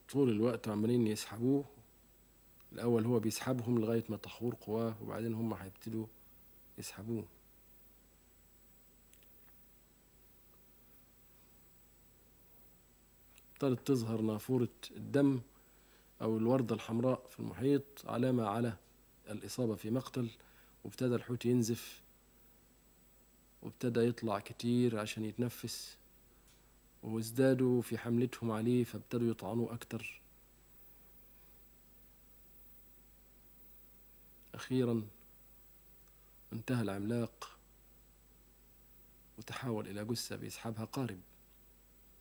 طول الوقت عمالين يسحبوه الأول هو بيسحبهم لغاية ما تخور قواه وبعدين هم هيبتدوا يسحبوه ابتدت تظهر نافورة الدم أو الوردة الحمراء في المحيط علامة على الإصابة في مقتل وابتدى الحوت ينزف وابتدى يطلع كتير عشان يتنفس وازدادوا في حملتهم عليه فابتدوا يطعنوه أكتر أخيرا انتهى العملاق وتحول إلى جثة بيسحبها قارب